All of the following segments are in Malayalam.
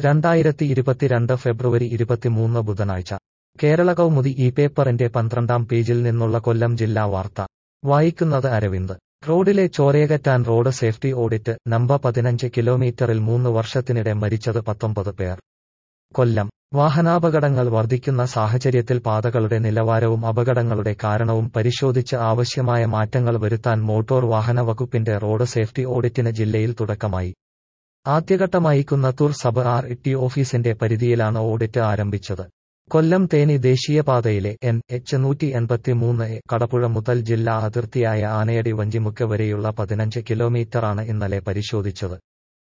രണ്ടായിരത്തി ഇരുപത്തിരണ്ട് ഫെബ്രുവരി ഇരുപത്തിമൂന്ന് ബുധനാഴ്ച കേരള കൗമുദി ഈ പേപ്പറിന്റെ പന്ത്രണ്ടാം പേജിൽ നിന്നുള്ള കൊല്ലം ജില്ലാ വാർത്ത വായിക്കുന്നത് അരവിന്ദ് റോഡിലെ ചോരയകറ്റാൻ റോഡ് സേഫ്റ്റി ഓഡിറ്റ് നമ്പർ പതിനഞ്ച് കിലോമീറ്ററിൽ മൂന്ന് വർഷത്തിനിടെ മരിച്ചത് പത്തൊമ്പത് പേർ കൊല്ലം വാഹനാപകടങ്ങൾ വർദ്ധിക്കുന്ന സാഹചര്യത്തിൽ പാതകളുടെ നിലവാരവും അപകടങ്ങളുടെ കാരണവും പരിശോധിച്ച് ആവശ്യമായ മാറ്റങ്ങൾ വരുത്താൻ മോട്ടോർ വാഹന വകുപ്പിന്റെ റോഡ് സേഫ്റ്റി ഓഡിറ്റിന് ജില്ലയിൽ തുടക്കമായി ആദ്യഘട്ടമായി കുന്നത്തൂർ സബ് ആർ ടി ഓഫീസിന്റെ പരിധിയിലാണ് ഓഡിറ്റ് ആരംഭിച്ചത് കൊല്ലം തേനി ദേശീയപാതയിലെ എൻ എച്ച് നൂറ്റി എൺപത്തിമൂന്ന് എ കടപ്പുഴ മുതൽ ജില്ലാ അതിർത്തിയായ ആനയടി വഞ്ചിമുക്ക് വരെയുള്ള പതിനഞ്ച് കിലോമീറ്ററാണ് ഇന്നലെ പരിശോധിച്ചത്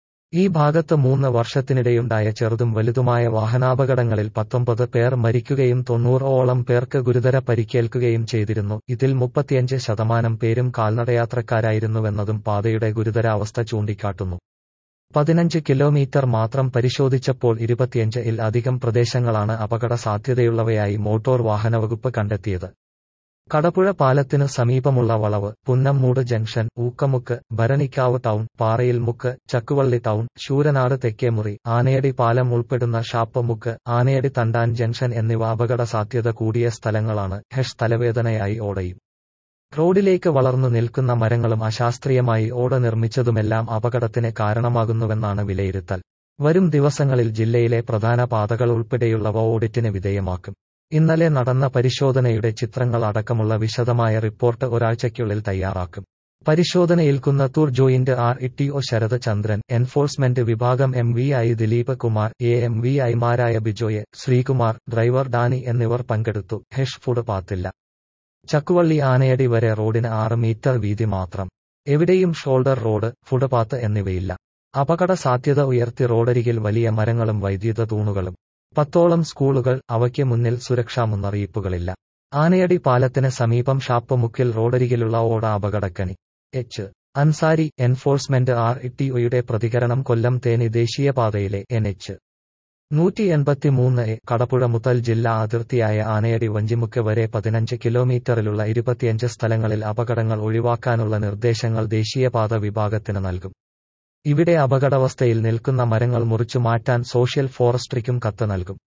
ഈ ഭാഗത്ത് മൂന്ന് വർഷത്തിനിടെയുണ്ടായ ചെറുതും വലുതുമായ വാഹനാപകടങ്ങളിൽ പത്തൊമ്പത് പേർ മരിക്കുകയും തൊണ്ണൂറോളം പേർക്ക് ഗുരുതര പരിക്കേൽക്കുകയും ചെയ്തിരുന്നു ഇതിൽ മുപ്പത്തിയഞ്ച് ശതമാനം പേരും കാൽനടയാത്രക്കാരായിരുന്നുവെന്നതും പാതയുടെ ഗുരുതരാവസ്ഥ ചൂണ്ടിക്കാട്ടുന്നു പതിനഞ്ച് കിലോമീറ്റർ മാത്രം പരിശോധിച്ചപ്പോൾ ഇരുപത്തിയഞ്ച് ഇൽ അധികം പ്രദേശങ്ങളാണ് അപകട സാധ്യതയുള്ളവയായി മോട്ടോർ വാഹനവകുപ്പ് കണ്ടെത്തിയത് കടപ്പുഴ പാലത്തിനു സമീപമുള്ള വളവ് പുന്നമ്മൂട് ജംഗ്ഷൻ ഊക്കമുക്ക് ഭരണിക്കാവ് ടൗൺ പാറയിൽ മുക്ക് ചക്കുവള്ളി ടൗൺ ശൂരനാട് തെക്കേമുറി ആനയടി പാലം ഉൾപ്പെടുന്ന ഷാപ്പമുക്ക് ആനയടി തണ്ടാൻ ജംഗ്ഷൻ എന്നിവ അപകട സാധ്യത കൂടിയ സ്ഥലങ്ങളാണ് ഹെഷ് തലവേദനയായി ഓടയും റോഡിലേക്ക് വളർന്നു നിൽക്കുന്ന മരങ്ങളും അശാസ്ത്രീയമായി ഓട നിർമ്മിച്ചതുമെല്ലാം അപകടത്തിന് കാരണമാകുന്നുവെന്നാണ് വിലയിരുത്തൽ വരും ദിവസങ്ങളിൽ ജില്ലയിലെ പ്രധാന പാതകൾ ഉൾപ്പെടെയുള്ളവ ഓഡിറ്റിന് വിധേയമാക്കും ഇന്നലെ നടന്ന പരിശോധനയുടെ ചിത്രങ്ങൾ അടക്കമുള്ള വിശദമായ റിപ്പോർട്ട് ഒരാഴ്ചയ്ക്കുള്ളിൽ തയ്യാറാക്കും പരിശോധനയിൽ Kunnathur joint R E O Sarath Chandran enforcement വിഭാഗം M V I Dileep Kumar A M V ഐമാരായ ബിജോയ് ശ്രീകുമാർ ഡ്രൈവർ ഡാനി എന്നിവർ പങ്കെടുത്തു ഹെഷ് ഫുഡ് പാത്തില്ല ചക്കുവള്ളി ആനയടി വരെ റോഡിന് ആറ് മീറ്റർ വീതി മാത്രം എവിടെയും ഷോൾഡർ റോഡ് ഫുട്പാത്ത് എന്നിവയില്ല അപകട സാധ്യത ഉയർത്തി റോഡരികിൽ വലിയ മരങ്ങളും വൈദ്യുത തൂണുകളും പത്തോളം സ്കൂളുകൾ അവയ്ക്ക് മുന്നിൽ സുരക്ഷാ മുന്നറിയിപ്പുകളില്ല ആനയടി പാലത്തിന് സമീപം ഷാപ്പമുക്കിൽ റോഡരികിലുള്ള ഓട അപകടക്കനി H Ansari enforcement R T ഒയുടെ പ്രതികരണം കൊല്ലം തേനി ദേശീയപാതയിലെ എൻ എച്ച് നൂറ്റി എൺപത്തിമൂന്ന് എ കടപ്പുഴ മുതൽ ജില്ലാ അതിർത്തിയായ ആനയടി വഞ്ചിമുക്ക് വരെ പതിനഞ്ച് കിലോമീറ്ററിലുള്ള ഇരുപത്തിയഞ്ച് സ്ഥലങ്ങളിൽ അപകടങ്ങൾ ഒഴിവാക്കാനുള്ള നിർദ്ദേശങ്ങൾ ദേശീയപാത വിഭാഗത്തിന് നൽകും ഇവിടെ അപകടാവസ്ഥയിൽ നിൽക്കുന്ന മരങ്ങൾ മുറിച്ചു മാറ്റാൻ സോഷ്യൽ ഫോറസ്ട്രിക്കും കത്ത് നൽകും